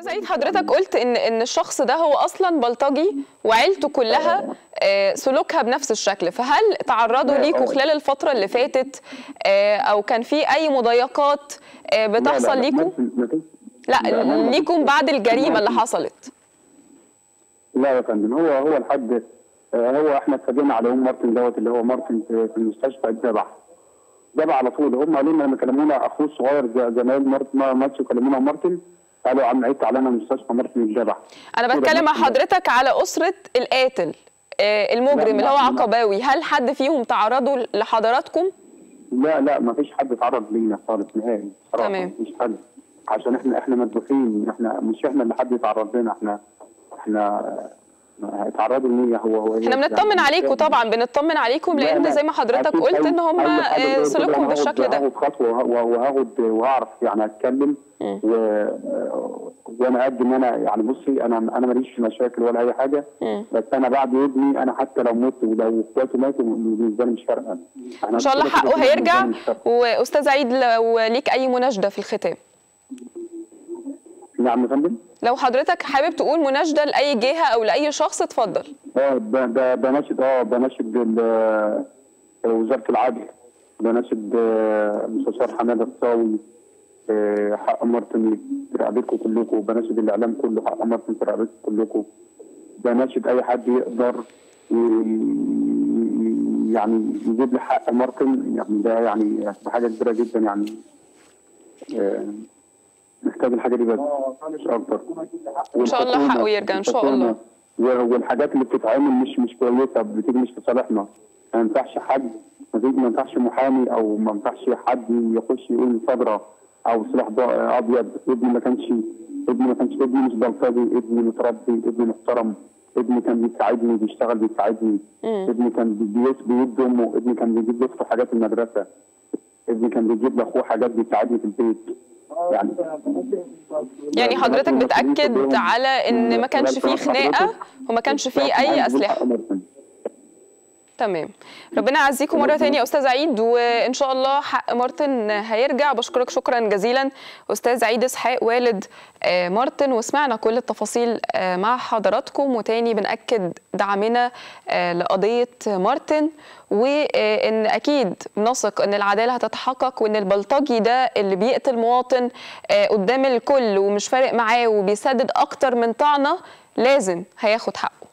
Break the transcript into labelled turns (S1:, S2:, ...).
S1: سعيد حضرتك قلت ان ان الشخص ده هو اصلا بلطجي وعيلته كلها آه، سلوكها بنفس الشكل فهل تعرضوا
S2: لا،
S1: ليكوا
S2: آه.
S1: خلال الفتره اللي فاتت آه، او كان في اي مضايقات آه، بتحصل
S2: لا لا لا
S1: ليكوا
S2: ما في- ما في-
S1: لا
S2: لا، لا، ما
S1: ليكم بعد الجريمه اللي حصلت
S2: لا يا فندم هو هو الحد آه، هو احنا اتفقنا على يوم مارتن دوت اللي هو مارتن في في المستشفى اتذبح ذبح على طول هم قالوا لنا لما كلمونا اخوه الصغير ز- زمايل مارتن ماتش كلمونا مارتن قالوا يا عم عيد تعالى لنا المستشفى مارتن اتذبح
S1: انا
S2: كده
S1: بتكلم مع
S2: مارتن-
S1: حضرتك على اسره القاتل آه، المجرم
S2: لا،
S1: اللي هو
S2: لا، لا.
S1: عقباوي هل حد فيهم تعرضوا لحضراتكم
S2: لا لا ما فيش حد اتعرض لينا خالص نهائي صراحة.
S1: تمام.
S2: مفيش حد عشان احنا احنا مدبوحين احنا مش احنا اللي حد يتعرض لنا احنا احنا اتعرضوا ليا هو هو
S1: احنا بنطمن عليكم طبعا بنطمن عليكم
S2: لا،
S1: لان
S2: لا.
S1: زي ما حضرتك
S2: أكيد
S1: قلت
S2: أي-
S1: ان هم
S2: أي حد
S1: آه،
S2: زي كده
S1: سلوكهم
S2: أنا هاخد-
S1: بالشكل ده
S2: هاخد خطوه وه- وهاخد وهعرف يعني اتكلم
S1: مم.
S2: و... وانا قد ان انا يعني بصي انا انا ماليش في مشاكل ولا اي حاجه
S1: مم.
S2: بس انا بعد ابني انا حتى لو مت ولو اخواته ماتوا بالنسبه لي مش فارقه
S1: ان شاء الله حقه هيرجع واستاذ عيد لو ليك اي مناشده في الختام
S2: نعم يا فندم
S1: لو حضرتك حابب تقول مناشده لاي جهه او لاي شخص اتفضل
S2: اه ب- ب- بناشد اه بناشد ال- وزاره العدل بناشد آه، مستشار حماده الصاوي آه، حق مارتن في رقبتكم كلكم بناشد الاعلام كله حق مارتن في رقبتكم كلكم بناشد اي حد يقدر ي- يعني يجيب لي حق مارتن يعني ده يعني حاجه كبيره جدا يعني آه، محتاج الحاجه دي بس مش اكتر
S1: إن شاء الله حقه يرجع إن شاء الله.
S2: و- والحاجات اللي بتتعمل مش مش كويسه بتيجي مش في صالحنا ما ينفعش حد ما ينفعش- ما ينفعش محامي او ما ينفعش حد يخش يقول ثغره او سلاح ض- ابيض ابني ما كانش ابني ما كانش ابني مش بلطجي ابني متربي ابني محترم ابني كان بيساعدني بيشتغل بيساعدني
S1: مم.
S2: ابني كان بيجيب بيد امه ابني كان بيجيب لاخته حاجات المدرسه ابني كان بيجيب لاخوه حاجات بيساعدني في البيت يعني
S1: يعني حضرتك
S2: المسؤولين
S1: بتاكد
S2: كلهم-
S1: على ان ما كانش فيه خناقه وما كانش فيه اي اسلحه تمام ربنا يعزيكم مره تانية يا استاذ عيد وان شاء الله حق مارتن هيرجع بشكرك شكرا جزيلا استاذ عيد اسحاق والد آه، مارتن وسمعنا كل التفاصيل آه، مع حضراتكم وتاني بنأكد دعمنا آه، لقضيه مارتن وان اكيد نثق ان العداله هتتحقق وان البلطجي ده اللي بيقتل مواطن آه، قدام الكل ومش فارق معاه وبيسدد اكتر من طعنه لازم هياخد حقه